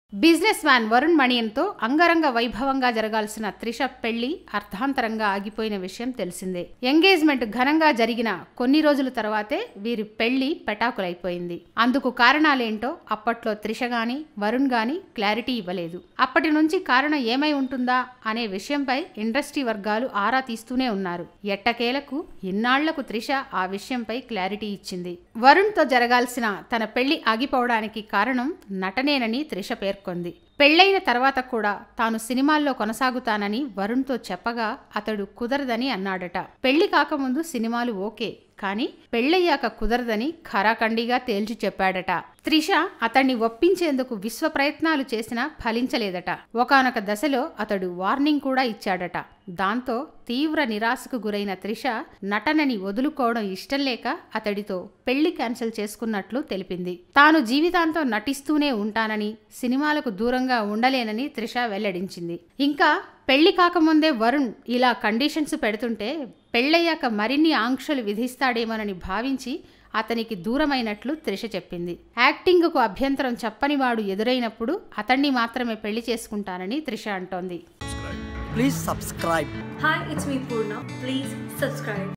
Business man Varun మణియన్తో అంగరంగ వైభవంగా జరగాల్సిన త్రిష పెళ్లి అర్ధాంతరంగా ఆగిపోయిన విషయం తెలిసిందే ఎంగేజ్మెంట్ ఘనంగా జరిగిన కొన్ని రోజుల తర్వాతే వీరి పెళ్లి పెటాకులైపోయింది అందుకు కారణాలేంటో అప్పట్లో త్రిష గాని వరుణ్ గాని క్లారిటీ ఇవ్వలేదు అప్పటి నుంచి కారణం ఏమై ఉంటుందా అనే విషయంపై ఇండస్ట్రీ వర్గాలు ఆరా తీస్తూనే ఉన్నారు ఎట్టకేలకు ఇన్నాళ్లకు త్రిష ఆ విషయంపై క్లారిటీ ఇచ్చింది వరుణ్తో జరగాల్సిన తన పెళ్లి ఆగిపోవడానికి కారణం నటనేనని త్రిష పేర్కొంది పెళ్లైన తర్వాత కూడా తాను సినిమాల్లో కొనసాగుతానని వరుణ్తో చెప్పగా అతడు కుదరదని అన్నాడట పెళ్లి కాకముందు సినిమాలు ఓకే కానీ పెళ్ళయ్యాక కుదరదని ఖరాఖండిగా తేల్చి చెప్పాడట త్రిష అతన్ని ఒప్పించేందుకు విశ్వ ప్రయత్నాలు చేసినా ఫలించలేదట ఒకానొక దశలో అతడు వార్నింగ్ కూడా ఇచ్చాడట దాంతో తీవ్ర నిరాశకు గురైన త్రిష నటనని వదులుకోవడం ఇష్టం లేక అతడితో పెళ్లి క్యాన్సిల్ చేసుకున్నట్లు తెలిపింది తాను జీవితాంతం నటిస్తూనే ఉంటానని సినిమాలకు దూరంగా ఉండలేనని త్రిష వెల్లడించింది ఇంకా పెళ్లి కాకముందే వరుణ్ ఇలా కండిషన్స్ పెడుతుంటే పెళ్ళయ్యాక మరిన్ని ఆంక్షలు విధిస్తాడేమోనని భావించి అతనికి దూరమైనట్లు త్రిష చెప్పింది యాక్టింగ్కు అభ్యంతరం చెప్పనివాడు ఎదురైనప్పుడు అతన్ని మాత్రమే పెళ్లి చేసుకుంటానని త్రిష అంటోంది Please subscribe. Hi, it's me Purna. Please subscribe.